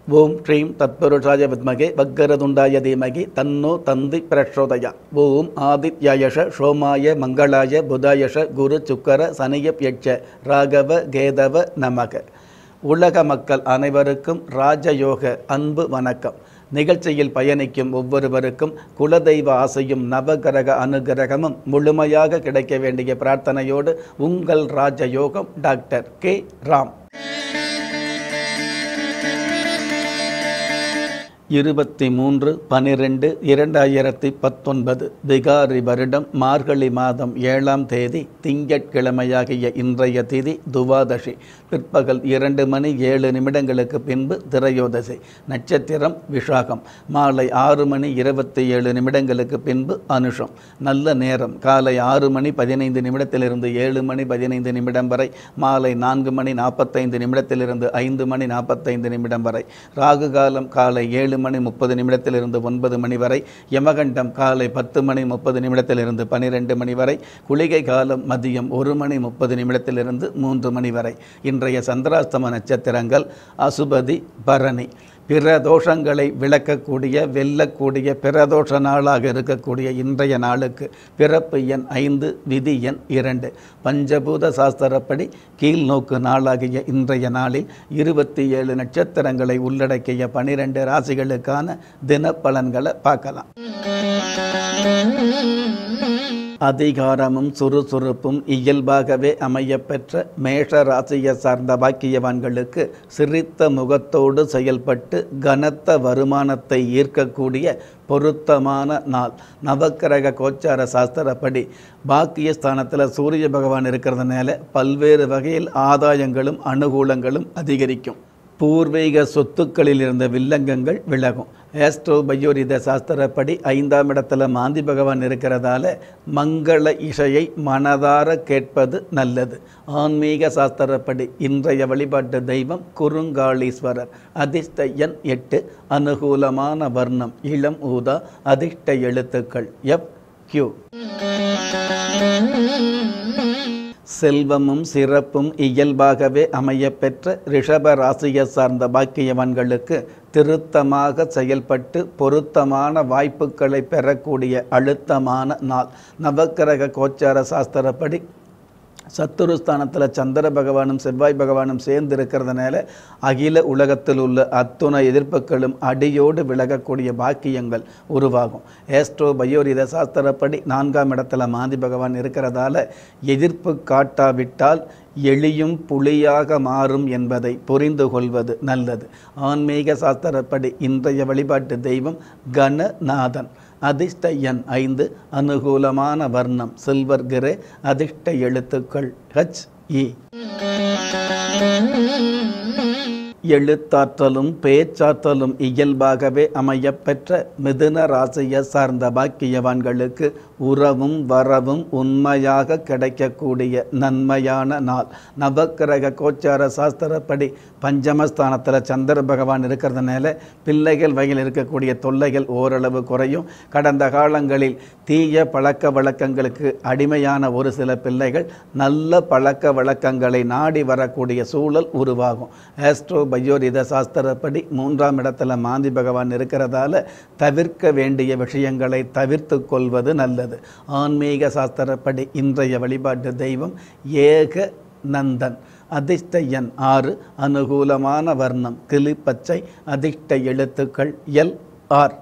ஓம் ஸ்ரீம் தத்புருஷாய வித்மகே வக்கரதுண்டாய தீமகி தன்னோ தந்தி பிரச்சோதயா ஓம் ஆதித்யாயஷ சோமாய மங்களாய புதாயஷ குரு சுக்கர சனியப் யட்ச ராகவ கேதவ நமக உலக மக்கள் அனைவருக்கும் ராஜயோக அன்பு வணக்கம் நிகழ்ச்சியில் பயணிக்கும் ஒவ்வொருவருக்கும் குலதெய்வ ஆசையும் நவகிரக அனுகிரகமும் முழுமையாக கிடைக்க வேண்டிய பிரார்த்தனையோடு உங்கள் ராஜயோகம் டாக்டர் கே ராம் இருபத்தி மூன்று பனிரெண்டு இரண்டாயிரத்தி பத்தொன்பது பிகாரி வருடம் மார்கழி மாதம் ஏழாம் தேதி திங்கட்கிழமையாகிய இன்றைய திதி துவாதசி பிற்பகல் இரண்டு மணி ஏழு நிமிடங்களுக்கு பின்பு திரையோதசி நட்சத்திரம் விஷாகம் மாலை ஆறு மணி இருபத்தி ஏழு நிமிடங்களுக்கு பின்பு அனுஷம் நல்ல நேரம் காலை ஆறு மணி பதினைந்து நிமிடத்திலிருந்து ஏழு மணி பதினைந்து நிமிடம் வரை மாலை நான்கு மணி நாற்பத்தைந்து நிமிடத்திலிருந்து ஐந்து மணி நாற்பத்தைந்து நிமிடம் வரை ராகு காலம் காலை ஏழு மணி முப்பது நிமிடத்திலிருந்து ஒன்பது மணி வரை யமகண்டம் காலை பத்து மணி முப்பது நிமிடத்திலிருந்து பனிரெண்டு மணி வரை குளிகை காலம் மதியம் ஒரு மணி முப்பது நிமிடத்திலிருந்து மூன்று மணி வரை இன்றைய சந்திராஸ்தம நட்சத்திரங்கள் அசுபதி பரணி பிற தோஷங்களை விளக்கக்கூடிய வெல்லக்கூடிய பிரதோஷ நாளாக இருக்கக்கூடிய இன்றைய நாளுக்கு பிறப்பு எண் ஐந்து விதி எண் இரண்டு பஞ்சபூத சாஸ்திரப்படி கீழ்நோக்கு நாளாகிய இன்றைய நாளில் இருபத்தி ஏழு நட்சத்திரங்களை உள்ளடக்கிய பனிரெண்டு ராசிகளுக்கான தினப்பலன்களை பார்க்கலாம் அதிகாரமும் சுறுசுறுப்பும் இயல்பாகவே அமையப்பெற்ற மேஷ ராசியை சார்ந்த பாக்கியவான்களுக்கு சிரித்த முகத்தோடு செயல்பட்டு கனத்த வருமானத்தை ஈர்க்கக்கூடிய பொருத்தமான நாள் நவக்கிரக கோச்சார சாஸ்திரப்படி பாக்கியஸ்தானத்தில் சூரிய பகவான் இருக்கிறதுனால பல்வேறு வகையில் ஆதாயங்களும் அனுகூலங்களும் அதிகரிக்கும் பூர்வீக சொத்துக்களில் இருந்த வில்லங்கங்கள் விலகும் ஏஸ்ட்ரோ பயோரித சாஸ்திரப்படி ஐந்தாம் இடத்துல மாந்தி பகவான் இருக்கிறதால மங்கள இசையை மனதார கேட்பது நல்லது ஆன்மீக சாஸ்திரப்படி இன்றைய வழிபாட்டு தெய்வம் குறுங்காளீஸ்வரர் அதிர்ஷ்ட எண் எட்டு அனுகூலமான வர்ணம் இளம் ஊதா அதிர்ஷ்ட எழுத்துக்கள் எஃப் கியூ செல்வமும் சிறப்பும் இயல்பாகவே அமையப்பெற்ற ரிஷப ராசியை சார்ந்த பாக்கியவான்களுக்கு திருத்தமாக செயல்பட்டு பொருத்தமான வாய்ப்புகளை பெறக்கூடிய அழுத்தமான நாள் நவக்கிரக கோச்சார சாஸ்திரப்படி சத்துருஸ்தானத்தில் சந்திர பகவானும் செவ்வாய் பகவானும் சேர்ந்து இருக்கிறதுனால அகில உலகத்தில் உள்ள அத்துணை எதிர்ப்புகளும் அடியோடு விலகக்கூடிய பாக்கியங்கள் உருவாகும் ஏஸ்ட்ரோ பயோரித சாஸ்திரப்படி நான்காம் இடத்துல மாந்தி பகவான் இருக்கிறதால எதிர்ப்பு காட்டாவிட்டால் எளியும் புலியாக மாறும் என்பதை புரிந்து கொள்வது நல்லது ஆன்மீக சாஸ்திரப்படி இன்றைய வழிபாட்டு தெய்வம் கணநாதன் அதிர்ஷ்ட எண் ஐந்து அனுகூலமான வர்ணம் சில்வர் கிரே அதிர்ஷ்ட எழுத்துக்கள் ஹச் இ எழுத்தாற்றலும் பேச்சாற்றலும் இயல்பாகவே அமையப்பெற்ற மிதுன ராசியை சார்ந்த பாக்கியவான்களுக்கு உறவும் வரவும் உண்மையாக கிடைக்கக்கூடிய நன்மையான நாள் நவக்கிரக கோச்சார சாஸ்திரப்படி பஞ்சமஸ்தானத்தில் சந்திர பகவான் இருக்கிறதுனால பிள்ளைகள் வகையில் இருக்கக்கூடிய தொல்லைகள் ஓரளவு குறையும் கடந்த காலங்களில் தீய பழக்க வழக்கங்களுக்கு அடிமையான ஒரு சில பிள்ளைகள் நல்ல பழக்க வழக்கங்களை நாடி வரக்கூடிய சூழல் உருவாகும் ஆஸ்ட்ரோ பயோரித சாஸ்திரப்படி மூன்றாம் இடத்துல மாந்தி பகவான் இருக்கிறதால தவிர்க்க வேண்டிய விஷயங்களை தவிர்த்து கொள்வது நல்லது ஆன்மீக சாஸ்திரப்படி இன்றைய வழிபாட்டு தெய்வம் ஏக நந்தன் அதிர்ஷ்ட எண் ஆறு அனுகூலமான வர்ணம் கிளிப்பச்சை அதிர்ஷ்ட எழுத்துக்கள் எல் ஆர்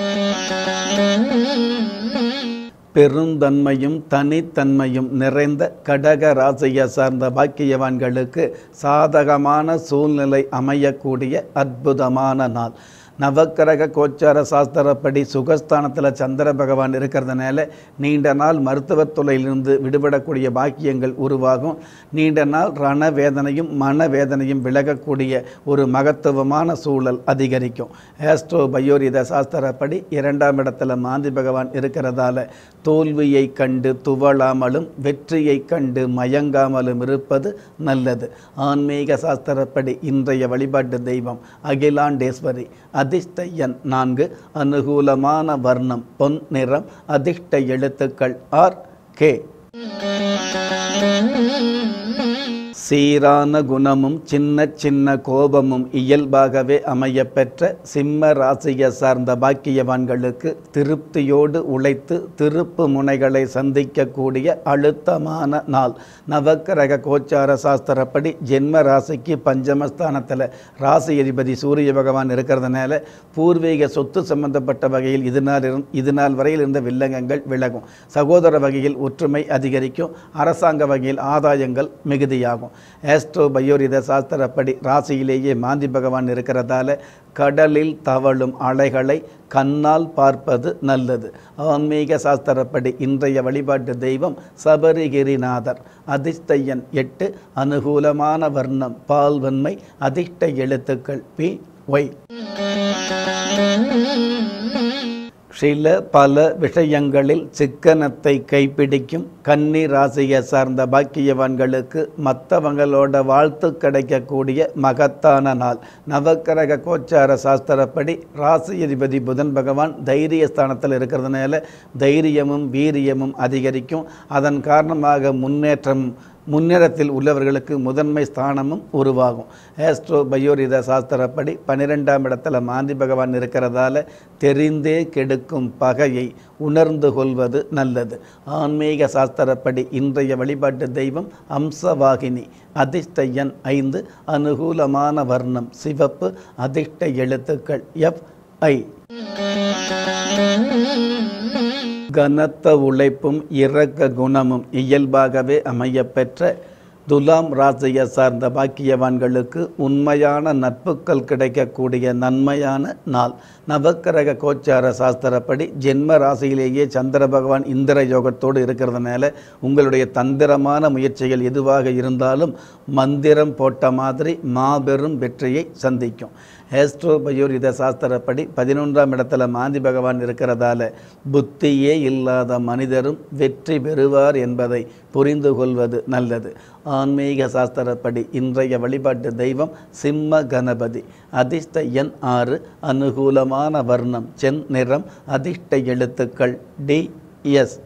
பெருந்தன்மையும் தனித்தன்மையும் நிறைந்த கடக ராசியை சார்ந்த பாக்கியவான்களுக்கு சாதகமான சூழ்நிலை அமையக்கூடிய அற்புதமான நாள் நவக்கிரக கோச்சார சாஸ்திரப்படி சுகஸ்தானத்தில் சந்திர பகவான் இருக்கிறதுனால நீண்ட நாள் மருத்துவத் துறையிலிருந்து விடுபடக்கூடிய பாக்கியங்கள் உருவாகும் நீண்ட நாள் ரண வேதனையும் மன வேதனையும் விலகக்கூடிய ஒரு மகத்துவமான சூழல் அதிகரிக்கும் ஆஸ்ட்ரோ பயோரித சாஸ்திரப்படி இரண்டாம் இடத்துல மாந்தி பகவான் இருக்கிறதால தோல்வியை கண்டு துவளாமலும் வெற்றியை கண்டு மயங்காமலும் இருப்பது நல்லது ஆன்மீக சாஸ்திரப்படி இன்றைய வழிபாட்டு தெய்வம் அகிலாண்டேஸ்வரி அதிர்ஷ்ட எண் நான்கு அனுகூலமான வர்ணம் பொன் நிறம் அதிர்ஷ்ட எழுத்துக்கள் ஆர் கே சீரான குணமும் சின்ன சின்ன கோபமும் இயல்பாகவே அமையப்பெற்ற சிம்ம ராசியை சார்ந்த பாக்கியவான்களுக்கு திருப்தியோடு உழைத்து திருப்பு முனைகளை சந்திக்கக்கூடிய அழுத்தமான நாள் நவக்கிரக கோச்சார சாஸ்திரப்படி ஜென்ம ராசிக்கு பஞ்சமஸ்தானத்தில் ராசி அதிபதி சூரிய பகவான் இருக்கிறதுனால பூர்வீக சொத்து சம்பந்தப்பட்ட வகையில் இது நாள் இருந் இது நாள் வரையில் இருந்த வில்லங்கங்கள் விலகும் சகோதர வகையில் ஒற்றுமை அதிகரிக்கும் அரசாங்க வகையில் ஆதாயங்கள் மிகுதியாகும் ஆஸ்ட்ரோ பயோரித சாஸ்திரப்படி ராசியிலேயே மாந்தி பகவான் இருக்கிறதால கடலில் தவழும் அலைகளை கண்ணால் பார்ப்பது நல்லது ஆன்மீக சாஸ்திரப்படி இன்றைய வழிபாட்டு தெய்வம் சபரிகிரிநாதர் அதிர்ஷ்ட எண் எட்டு அனுகூலமான வர்ணம் பால்வன்மை அதிர்ஷ்ட எழுத்துக்கள் பி ஒய் சில பல விஷயங்களில் சிக்கனத்தை கைப்பிடிக்கும் கன்னி ராசியை சார்ந்த பாக்கியவான்களுக்கு மற்றவங்களோட வாழ்த்து கிடைக்கக்கூடிய மகத்தான நாள் நவக்கிரக கோச்சார சாஸ்திரப்படி ராசி அதிபதி புதன் பகவான் தைரிய ஸ்தானத்தில் இருக்கிறதுனால தைரியமும் வீரியமும் அதிகரிக்கும் அதன் காரணமாக முன்னேற்றம் முன்னிறத்தில் உள்ளவர்களுக்கு முதன்மை ஸ்தானமும் உருவாகும் ஆஸ்ட்ரோ பயோரித சாஸ்திரப்படி பன்னிரெண்டாம் இடத்துல மாந்தி பகவான் இருக்கிறதால தெரிந்தே கெடுக்கும் பகையை உணர்ந்து கொள்வது நல்லது ஆன்மீக சாஸ்திரப்படி இன்றைய வழிபாட்டு தெய்வம் அம்சவாகினி அதிர்ஷ்ட எண் ஐந்து அனுகூலமான வர்ணம் சிவப்பு அதிர்ஷ்ட எழுத்துக்கள் எஃப் ஐ கனத்த உழைப்பும் இரக்க குணமும் இயல்பாகவே அமையப்பெற்ற துலாம் ராசியை சார்ந்த பாக்கியவான்களுக்கு உண்மையான நட்புக்கள் கிடைக்கக்கூடிய நன்மையான நாள் நவக்கிரக கோச்சார சாஸ்திரப்படி ஜென்ம ராசியிலேயே சந்திர பகவான் இந்திர யோகத்தோடு இருக்கிறதுனால உங்களுடைய தந்திரமான முயற்சிகள் எதுவாக இருந்தாலும் மந்திரம் போட்ட மாதிரி மாபெரும் வெற்றியை சந்திக்கும் ஆஸ்ட்ரோ பயோரித சாஸ்திரப்படி பதினொன்றாம் இடத்துல மாந்தி பகவான் இருக்கிறதால புத்தியே இல்லாத மனிதரும் வெற்றி பெறுவார் என்பதை புரிந்து கொள்வது நல்லது ஆன்மீக சாஸ்திரப்படி இன்றைய வழிபாட்டு தெய்வம் சிம்ம கணபதி அதிர்ஷ்ட எண் ஆறு அனுகூலமான வர்ணம் சென் நிறம் அதிர்ஷ்ட எழுத்துக்கள் டி எஸ்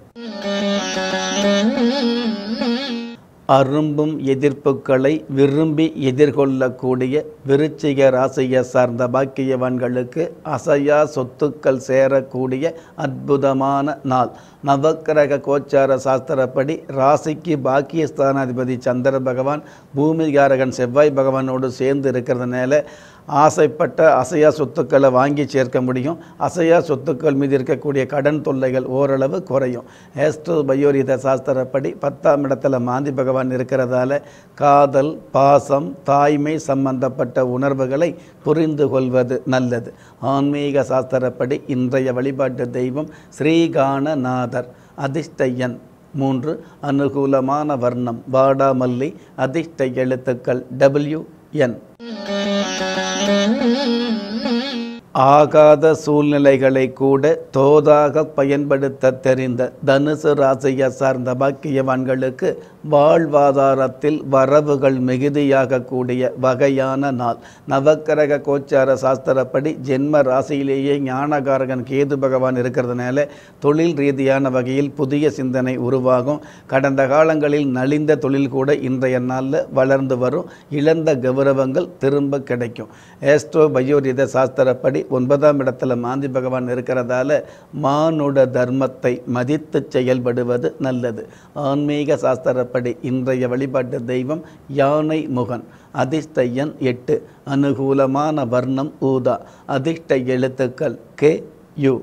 அரும்பும் எதிர்ப்புகளை விரும்பி எதிர்கொள்ளக்கூடிய விருச்சிக ராசியை சார்ந்த பாக்கியவான்களுக்கு அசையா சொத்துக்கள் சேரக்கூடிய அற்புதமான நாள் நவக்கிரக கோச்சார சாஸ்திரப்படி ராசிக்கு பாக்கியஸ்தானாதிபதி சந்திர பகவான் பூமிகாரகன் செவ்வாய் பகவானோடு சேர்ந்து இருக்கிறதுனால ஆசைப்பட்ட அசையா சொத்துக்களை வாங்கி சேர்க்க முடியும் அசையா சொத்துக்கள் மீது இருக்கக்கூடிய கடன் தொல்லைகள் ஓரளவு குறையும் ஏஸ்ட்ரோ பயோரித சாஸ்திரப்படி பத்தாம் இடத்துல மாந்தி பகவான் இருக்கிறதால காதல் பாசம் தாய்மை சம்பந்தப்பட்ட உணர்வுகளை புரிந்து கொள்வது நல்லது ஆன்மீக சாஸ்திரப்படி இன்றைய வழிபாட்டு தெய்வம் ஸ்ரீகானநாதர் அதிர்ஷ்ட எண் மூன்று அனுகூலமான வர்ணம் வாடாமல்லி அதிர்ஷ்ட எழுத்துக்கள் டபிள்யூ என் ஆகாத சூழ்நிலைகளை கூட தோதாக பயன்படுத்த தெரிந்த தனுசு ராசியை சார்ந்த பாக்கியவான்களுக்கு வாழ்வாதாரத்தில் வரவுகள் மிகுதியாக கூடிய வகையான நாள் நவக்கிரக கோச்சார சாஸ்திரப்படி ஜென்ம ராசியிலேயே ஞானகாரகன் கேது பகவான் இருக்கிறதுனால தொழில் ரீதியான வகையில் புதிய சிந்தனை உருவாகும் கடந்த காலங்களில் நலிந்த தொழில் கூட இன்றைய நாளில் வளர்ந்து வரும் இழந்த கௌரவங்கள் திரும்ப கிடைக்கும் ஏஸ்ட்ரோ பயோரித சாஸ்திரப்படி ஒன்பதாம் இடத்துல மாந்தி பகவான் இருக்கிறதால மானுட தர்மத்தை மதித்து செயல்படுவது நல்லது ஆன்மீக சாஸ்திரப்படி இன்றைய வழிபாட்டு தெய்வம் யானை முகன் அதிர்ஷ்ட எண் எட்டு அனுகூலமான வர்ணம் ஊதா அதிர்ஷ்ட எழுத்துக்கள் கே யு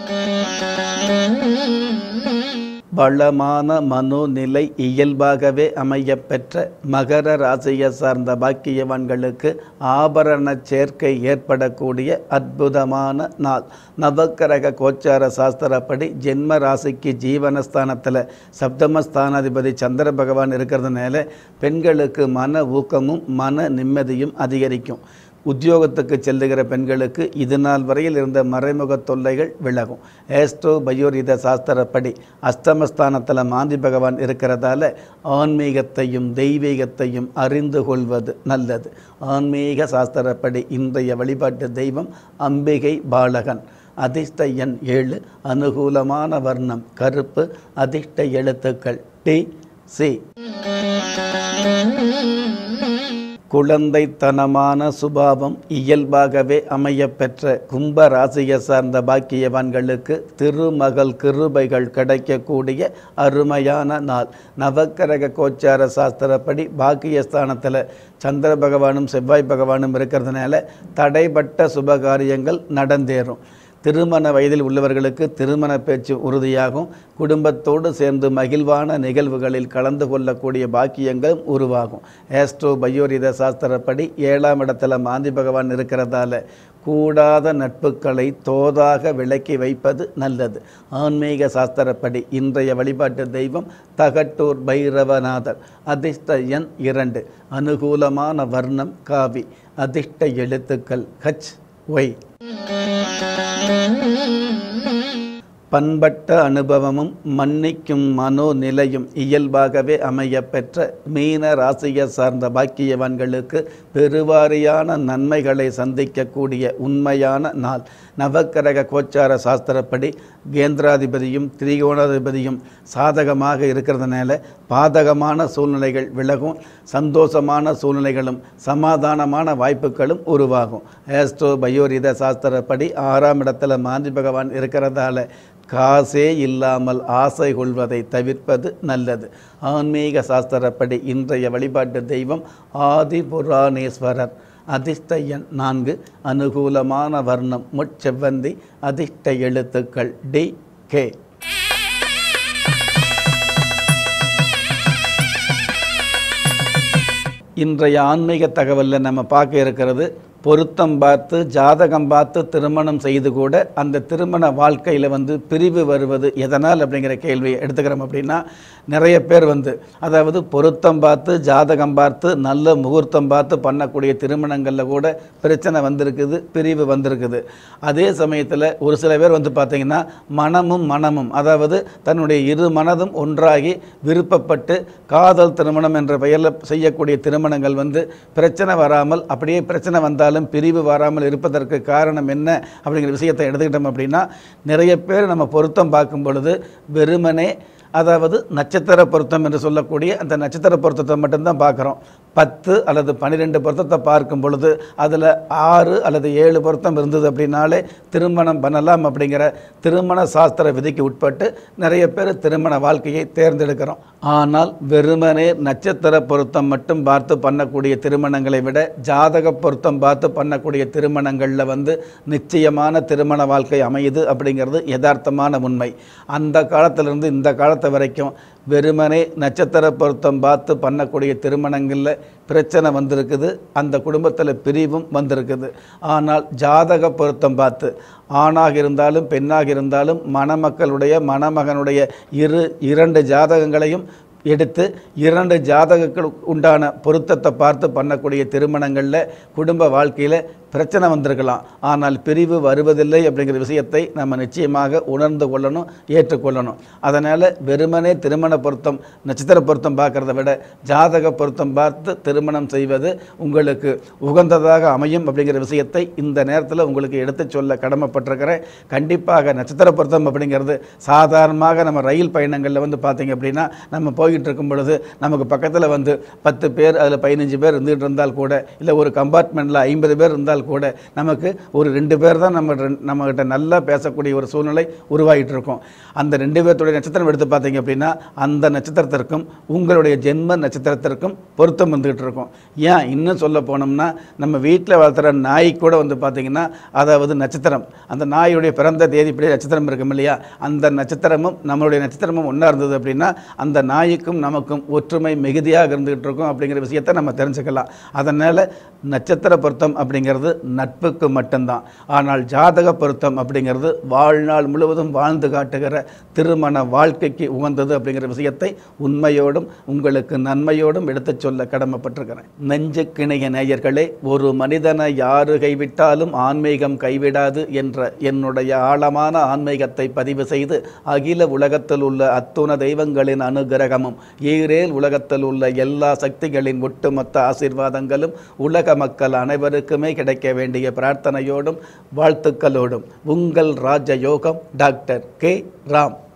வளமான மனோநிலை இயல்பாகவே அமையப்பெற்ற மகர ராசியை சார்ந்த பாக்கியவான்களுக்கு ஆபரண சேர்க்கை ஏற்படக்கூடிய அற்புதமான நாள் நவக்கிரக கோச்சார சாஸ்திரப்படி ஜென்ம ராசிக்கு ஜீவனஸ்தானத்தில் சப்தமஸ்தானாதிபதி சந்திர பகவான் இருக்கிறதுனால பெண்களுக்கு மன ஊக்கமும் மன நிம்மதியும் அதிகரிக்கும் உத்தியோகத்துக்கு செல்லுகிற பெண்களுக்கு இது நாள் வரையில் இருந்த மறைமுக தொல்லைகள் விலகும் ஏஸ்ட்ரோ பயோரித சாஸ்திரப்படி அஸ்தமஸ்தானத்தில் மாந்தி பகவான் இருக்கிறதால ஆன்மீகத்தையும் தெய்வீகத்தையும் அறிந்து கொள்வது நல்லது ஆன்மீக சாஸ்திரப்படி இன்றைய வழிபாட்டு தெய்வம் அம்பிகை பாலகன் அதிர்ஷ்ட எண் ஏழு அனுகூலமான வர்ணம் கருப்பு அதிர்ஷ்ட எழுத்துக்கள் டி சி குழந்தைத்தனமான சுபாவம் இயல்பாகவே அமையப்பெற்ற கும்ப ராசியை சார்ந்த பாக்கியவான்களுக்கு திருமகள் கிருபைகள் கிடைக்கக்கூடிய அருமையான நாள் நவக்கிரக கோச்சார சாஸ்திரப்படி பாக்கியஸ்தானத்தில் சந்திர பகவானும் செவ்வாய் பகவானும் இருக்கிறதுனால தடைப்பட்ட சுபகாரியங்கள் நடந்தேறும் திருமண வயதில் உள்ளவர்களுக்கு திருமண பேச்சு உறுதியாகும் குடும்பத்தோடு சேர்ந்து மகிழ்வான நிகழ்வுகளில் கலந்து கொள்ளக்கூடிய பாக்கியங்கள் உருவாகும் ஏஸ்ட்ரோ பயோரித சாஸ்திரப்படி ஏழாம் இடத்துல மாந்தி பகவான் இருக்கிறதால கூடாத நட்புகளை தோதாக விலக்கி வைப்பது நல்லது ஆன்மீக சாஸ்திரப்படி இன்றைய வழிபாட்டு தெய்வம் தகட்டூர் பைரவநாதர் அதிர்ஷ்ட எண் இரண்டு அனுகூலமான வர்ணம் காவி அதிர்ஷ்ட எழுத்துக்கள் ஹச் ஒய் பண்பட்ட அனுபவமும் மன்னிக்கும் மனோநிலையும் இயல்பாகவே அமையப்பெற்ற மீன ராசியை சார்ந்த பாக்கியவான்களுக்கு பெருவாரியான நன்மைகளை சந்திக்கக்கூடிய உண்மையான நாள் நவக்கிரக கோச்சார சாஸ்திரப்படி கேந்திராதிபதியும் திரிகோணாதிபதியும் சாதகமாக இருக்கிறதுனால பாதகமான சூழ்நிலைகள் விலகும் சந்தோஷமான சூழ்நிலைகளும் சமாதானமான வாய்ப்புகளும் உருவாகும் ஏஸ்ட்ரோ பயோரித சாஸ்திரப்படி ஆறாம் இடத்துல மாந்தி பகவான் இருக்கிறதால காசே இல்லாமல் ஆசை கொள்வதை தவிர்ப்பது நல்லது ஆன்மீக சாஸ்திரப்படி இன்றைய வழிபாட்டு தெய்வம் ஆதிபுராணேஸ்வரர் அதிர்ஷ்ட எண் நான்கு அனுகூலமான வர்ணம் முட்செவ்வந்தி அதிர்ஷ்ட எழுத்துக்கள் டி கே இன்றைய ஆன்மீக தகவலில் நம்ம பார்க்க இருக்கிறது பொருத்தம் பார்த்து ஜாதகம் பார்த்து திருமணம் செய்து கூட அந்த திருமண வாழ்க்கையில் வந்து பிரிவு வருவது எதனால் அப்படிங்கிற கேள்வியை எடுத்துக்கிறோம் அப்படின்னா நிறைய பேர் வந்து அதாவது பொருத்தம் பார்த்து ஜாதகம் பார்த்து நல்ல முகூர்த்தம் பார்த்து பண்ணக்கூடிய திருமணங்களில் கூட பிரச்சனை வந்திருக்குது பிரிவு வந்திருக்குது அதே சமயத்தில் ஒரு சில பேர் வந்து பார்த்திங்கன்னா மனமும் மனமும் அதாவது தன்னுடைய இரு மனதும் ஒன்றாகி விருப்பப்பட்டு காதல் திருமணம் என்ற பெயரில் செய்யக்கூடிய திருமணங்கள் வந்து பிரச்சனை வராமல் அப்படியே பிரச்சனை வந்தாலும் பிரிவு வராமல் இருப்பதற்கு காரணம் என்ன அப்படிங்கிற விஷயத்தை எடுத்துக்கிட்டோம் அப்படின்னா நிறைய பேர் நம்ம பொருத்தம் பார்க்கும் பொழுது வெறுமனே அதாவது நட்சத்திர பொருத்தம் என்று சொல்லக்கூடிய அந்த நட்சத்திர பொருத்தத்தை மட்டும்தான் பார்க்குறோம் பத்து அல்லது பன்னிரெண்டு பொருத்தத்தை பார்க்கும் பொழுது அதில் ஆறு அல்லது ஏழு பொருத்தம் இருந்தது அப்படின்னாலே திருமணம் பண்ணலாம் அப்படிங்கிற திருமண சாஸ்திர விதிக்கு உட்பட்டு நிறைய பேர் திருமண வாழ்க்கையை தேர்ந்தெடுக்கிறோம் ஆனால் வெறுமனே நட்சத்திர பொருத்தம் மட்டும் பார்த்து பண்ணக்கூடிய திருமணங்களை விட ஜாதக பொருத்தம் பார்த்து பண்ணக்கூடிய திருமணங்களில் வந்து நிச்சயமான திருமண வாழ்க்கை அமையுது அப்படிங்கிறது யதார்த்தமான உண்மை அந்த காலத்திலிருந்து இந்த காலத்து வரைக்கும் வெறுமனே நட்சத்திர பொருத்தம் பார்த்து பண்ணக்கூடிய திருமணங்களில் பிரச்சனை வந்திருக்குது அந்த குடும்பத்தில் பிரிவும் வந்திருக்குது ஆனால் ஜாதக பொருத்தம் பார்த்து ஆணாக இருந்தாலும் பெண்ணாக இருந்தாலும் மணமக்களுடைய மணமகனுடைய இரு இரண்டு ஜாதகங்களையும் எடுத்து இரண்டு ஜாதகங்களுக்கு உண்டான பொருத்தத்தை பார்த்து பண்ணக்கூடிய திருமணங்களில் குடும்ப வாழ்க்கையில் பிரச்சனை வந்திருக்கலாம் ஆனால் பிரிவு வருவதில்லை அப்படிங்கிற விஷயத்தை நம்ம நிச்சயமாக உணர்ந்து கொள்ளணும் ஏற்றுக்கொள்ளணும் அதனால் வெறுமனே திருமண பொருத்தம் நட்சத்திர பொருத்தம் பார்க்குறத விட ஜாதக பொருத்தம் பார்த்து திருமணம் செய்வது உங்களுக்கு உகந்ததாக அமையும் அப்படிங்கிற விஷயத்தை இந்த நேரத்தில் உங்களுக்கு எடுத்துச் சொல்ல கடமைப்பட்டிருக்கிறேன் கண்டிப்பாக நட்சத்திர பொருத்தம் அப்படிங்கிறது சாதாரணமாக நம்ம ரயில் பயணங்களில் வந்து பார்த்தீங்க அப்படின்னா நம்ம போய்கிட்டு இருக்கும் பொழுது நமக்கு பக்கத்தில் வந்து பத்து பேர் அதில் பதினஞ்சு பேர் இருந்துகிட்டு இருந்தால் கூட இல்லை ஒரு கம்பார்ட்மெண்ட்டில் ஐம்பது பேர் இருந்தால் கூட நமக்கு ஒரு ரெண்டு பேர் தான் நம்ம ரெண்- நம்மகிட்ட நல்லா பேசக்கூடிய ஒரு சூழ்நிலை உருவாகிட்டு இருக்கும் அந்த ரெண்டு பேர்த்துடைய நட்சத்திரம் எடுத்து பார்த்தீங்க அப்படின்னா அந்த நட்சத்திரத்திற்கும் உங்களுடைய ஜென்ம நட்சத்திரத்திற்கும் பொருத்தம் வந்துகிட்டு இருக்கும் ஏன் இன்னும் சொல்ல போனோம்னா நம்ம வீட்டில் வளர்த்துற நாய் கூட வந்து பார்த்தீங்கன்னா அதாவது நட்சத்திரம் அந்த நாயுடைய பிறந்த தேதிப்படி நட்சத்திரம் இருக்கும் இல்லையா அந்த நட்சத்திரமும் நம்மளுடைய நட்சத்திரமும் ஒன்றா இருந்தது அப்படின்னா அந்த நாய்க்கும் நமக்கும் ஒற்றுமை மிகுதியாக இருந்துகிட்டு இருக்கும் அப்படிங்கிற விஷயத்தை நம்ம தெரிஞ்சுக்கலாம் அதனால் நட்சத்திர பொருத்தம் அப்படிங்கிறது நட்புக்கு மட்டும்தான் ஆனால் ஜாதக பொருத்தம் அப்படிங்கிறது வாழ்நாள் முழுவதும் வாழ்ந்து காட்டுகிற திருமண வாழ்க்கைக்கு உகந்தது அப்படிங்கிற விஷயத்தை உண்மையோடும் உங்களுக்கு நன்மையோடும் எடுத்துச் சொல்ல கடமைப்பட்டிருக்கிறேன் நெஞ்சுக்கிணைய நேயர்களே ஒரு மனிதனை யாரு கைவிட்டாலும் ஆன்மீகம் கைவிடாது என்ற என்னுடைய ஆழமான ஆன்மீகத்தை பதிவு செய்து அகில உலகத்தில் உள்ள அத்துண தெய்வங்களின் அனுகிரகமும் ஈரேல் உலகத்தில் உள்ள எல்லா சக்திகளின் ஒட்டுமொத்த ஆசீர்வாதங்களும் உலக மக்கள் அனைவருக்குமே கிடைக்க வேண்டிய பிரார்த்தனையோடும் வாழ்த்துக்களோடும் உங்கள் ராஜயோகம் டாக்டர் கே ராம்